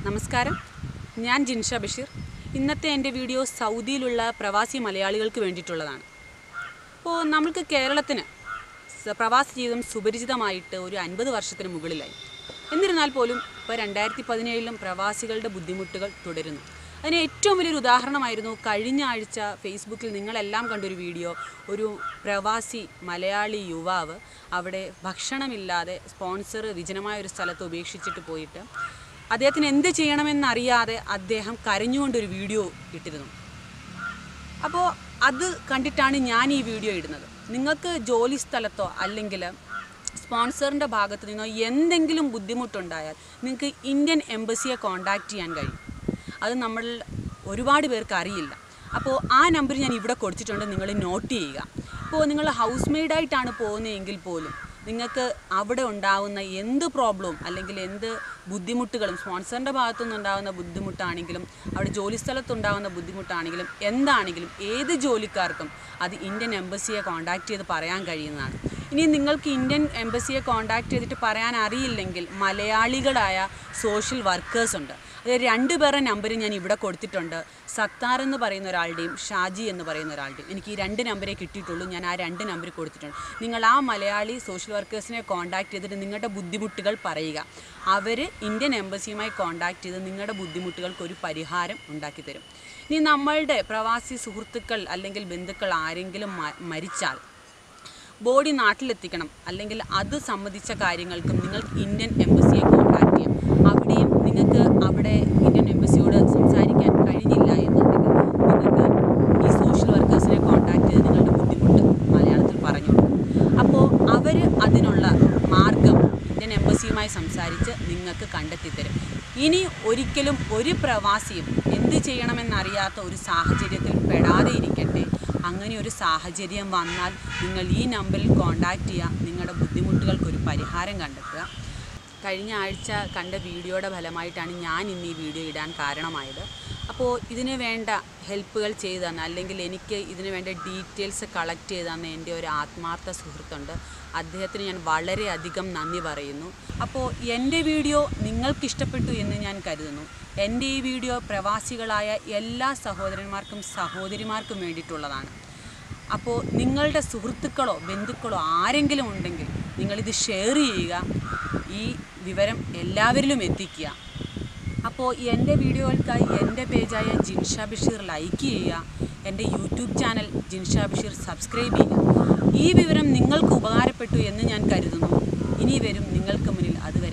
നമസ്കാരം ഞാൻ ജിൻഷ ബഷീർ ഇന്നത്തെ എൻ്റെ വീഡിയോ സൗദിയിലുള്ള പ്രവാസി മലയാളികൾക്ക് വേണ്ടിയിട്ടുള്ളതാണ് അപ്പോൾ നമ്മൾക്ക് കേരളത്തിന് സ- പ്രവാസ ജീവിതം സുപരിചിതമായിട്ട് ഒരു അൻപത് വർഷത്തിന് മുകളിലായി എന്നിരുന്നാൽ പോലും ഇപ്പോൾ രണ്ടായിരത്തി പതിനേഴിലും പ്രവാസികളുടെ ബുദ്ധിമുട്ടുകൾ തുടരുന്നു അതിന് ഏറ്റവും വലിയൊരു ഉദാഹരണമായിരുന്നു കഴിഞ്ഞ ആഴ്ച ഫേസ്ബുക്കിൽ നിങ്ങളെല്ലാം കണ്ടൊരു വീഡിയോ ഒരു പ്രവാസി മലയാളി യുവാവ് അവിടെ ഭക്ഷണമില്ലാതെ സ്പോൺസർ വിജനമായ ഒരു സ്ഥലത്ത് ഉപേക്ഷിച്ചിട്ട് പോയിട്ട് അദ്ദേഹത്തിന് എന്ത് ചെയ്യണമെന്നറിയാതെ അദ്ദേഹം കരഞ്ഞുകൊണ്ടൊരു വീഡിയോ ഇട്ടിരുന്നു അപ്പോൾ അത് കണ്ടിട്ടാണ് ഞാൻ ഈ വീഡിയോ ഇടുന്നത് നിങ്ങൾക്ക് ജോലി സ്ഥലത്തോ അല്ലെങ്കിൽ സ്പോൺസറിൻ്റെ ഭാഗത്ത് നിന്നോ എന്തെങ്കിലും ബുദ്ധിമുട്ടുണ്ടായാൽ നിങ്ങൾക്ക് ഇന്ത്യൻ എംബസിയെ കോൺടാക്റ്റ് ചെയ്യാൻ കഴിയും അത് നമ്മൾ ഒരുപാട് പേർക്ക് അറിയില്ല അപ്പോൾ ആ നമ്പർ ഞാൻ ഇവിടെ കൊടുത്തിട്ടുണ്ട് നിങ്ങൾ നോട്ട് ചെയ്യുക ഇപ്പോൾ നിങ്ങൾ ഹൗസ് മെയ്ഡായിട്ടാണ് പോകുന്നതെങ്കിൽ പോലും നിങ്ങൾക്ക് അവിടെ ഉണ്ടാവുന്ന എന്ത് പ്രോബ്ലവും അല്ലെങ്കിൽ എന്ത് ബുദ്ധിമുട്ടുകളും സ്പോൺസറിൻ്റെ ഭാഗത്തുനിന്ന് ഉണ്ടാകുന്ന ബുദ്ധിമുട്ടാണെങ്കിലും അവിടെ ജോലി സ്ഥലത്തുണ്ടാകുന്ന ബുദ്ധിമുട്ടാണെങ്കിലും എന്താണെങ്കിലും ഏത് ജോലിക്കാർക്കും അത് ഇന്ത്യൻ എംബസിയെ കോൺടാക്റ്റ് ചെയ്ത് പറയാൻ കഴിയുന്നതാണ് ഇനി നിങ്ങൾക്ക് ഇന്ത്യൻ എംബസിയെ കോൺടാക്റ്റ് ചെയ്തിട്ട് പറയാൻ അറിയില്ലെങ്കിൽ മലയാളികളായ സോഷ്യൽ വർക്കേഴ്സ് ഉണ്ട് അത് രണ്ട് പേരുടെ നമ്പർ ഞാൻ ഇവിടെ കൊടുത്തിട്ടുണ്ട് സത്താർ എന്ന് പറയുന്ന ഒരാളുടെയും ഷാജി എന്ന് പറയുന്ന ഒരാളുടെയും എനിക്ക് ഈ രണ്ട് നമ്പരേ കിട്ടിയിട്ടുള്ളൂ ഞാൻ ആ രണ്ട് നമ്പർ കൊടുത്തിട്ടുണ്ട് നിങ്ങൾ ആ മലയാളി സോഷ്യൽ വർക്കേഴ്സിനെ കോൺടാക്ട് ചെയ്തിട്ട് നിങ്ങളുടെ ബുദ്ധിമുട്ടുകൾ പറയുക അവർ ഇന്ത്യൻ എംബസിയുമായി കോൺടാക്ട് ചെയ്ത് നിങ്ങളുടെ ബുദ്ധിമുട്ടുകൾക്ക് ഒരു പരിഹാരം ഉണ്ടാക്കി തരും ഇനി നമ്മളുടെ പ്രവാസി സുഹൃത്തുക്കൾ അല്ലെങ്കിൽ ബന്ധുക്കൾ ആരെങ്കിലും മ- മരിച്ചാൽ ബോഡി നാട്ടിലെത്തിക്കണം അല്ലെങ്കിൽ അത് സംബന്ധിച്ച കാര്യങ്ങൾക്കും നിങ്ങൾക്ക് ഇന്ത്യൻ എംബസിയെ കോൺടാക്ട് ചെയ്യാം അവിടെയും നിങ്ങൾക്ക് അവിടെ ഇന്ത്യൻ എംബസിയോട് സംസാരിക്കാൻ കഴിഞ്ഞില്ല എന്നുണ്ടെങ്കിൽ നിങ്ങൾക്ക് ഈ സോഷ്യൽ വർക്കേഴ്സിനെ കോൺടാക്ട് ചെയ്ത് നിങ്ങളുടെ ബുദ്ധിമുട്ട് മലയാളത്തിൽ പറഞ്ഞു കൊടുക്കും അപ്പോൾ അവർ അതിനുള്ള മാർഗം ഇന്ത്യൻ എംബസിയുമായി സംസാരിച്ച് നിങ്ങൾക്ക് കണ്ടെത്തി തരും ഇനി ഒരിക്കലും ഒരു പ്രവാസിയും എന്ത് ചെയ്യണമെന്നറിയാത്ത ഒരു സാഹചര്യത്തിൽ പെടാതെ ഇരിക്കട്ടെ അങ്ങനെ ഒരു സാഹചര്യം വന്നാൽ നിങ്ങൾ ഈ നമ്പറിൽ കോൺടാക്റ്റ് ചെയ്യുക നിങ്ങളുടെ ബുദ്ധിമുട്ടുകൾക്ക് ഒരു പരിഹാരം കണ്ടെത്തുക കഴിഞ്ഞ ആഴ്ച കണ്ട വീഡിയോയുടെ ഫലമായിട്ടാണ് ഞാൻ ഇന്ന് ഈ വീഡിയോ ഇടാൻ കാരണമായത് അപ്പോൾ ഇതിന് വേണ്ട ഹെൽപ്പുകൾ ചെയ്തു തന്ന അല്ലെങ്കിൽ എനിക്ക് ഇതിന് വേണ്ട ഡീറ്റെയിൽസ് കളക്ട് ചെയ്ത് തന്ന എൻ്റെ ഒരു ആത്മാർത്ഥ സുഹൃത്തുണ്ട് അദ്ദേഹത്തിന് ഞാൻ വളരെയധികം നന്ദി പറയുന്നു അപ്പോൾ എൻ്റെ വീഡിയോ നിങ്ങൾക്ക് ഇഷ്ടപ്പെട്ടു എന്ന് ഞാൻ കരുതുന്നു എൻ്റെ ഈ വീഡിയോ പ്രവാസികളായ എല്ലാ സഹോദരന്മാർക്കും സഹോദരിമാർക്കും വേണ്ടിയിട്ടുള്ളതാണ് അപ്പോൾ നിങ്ങളുടെ സുഹൃത്തുക്കളോ ബന്ധുക്കളോ ആരെങ്കിലും ഉണ്ടെങ്കിൽ നിങ്ങളിത് ഷെയർ ചെയ്യുക ഈ വിവരം എല്ലാവരിലും എത്തിക്കുക അപ്പോൾ എൻ്റെ വീഡിയോകൾക്കായി എൻ്റെ പേജായ ജിൻഷ ബഷീർ ലൈക്ക് ചെയ്യുക എൻ്റെ YouTube channel Jinsha Basheer subscribe ചെയ്യുക ഈ വിവരം നിങ്ങൾക്ക് ഉപകാരപ്പെട്ടു എന്ന് ഞാൻ കരുതുന്നു ഇനി വരും നിങ്ങൾക്ക് മുന്നിൽ അതുവരെ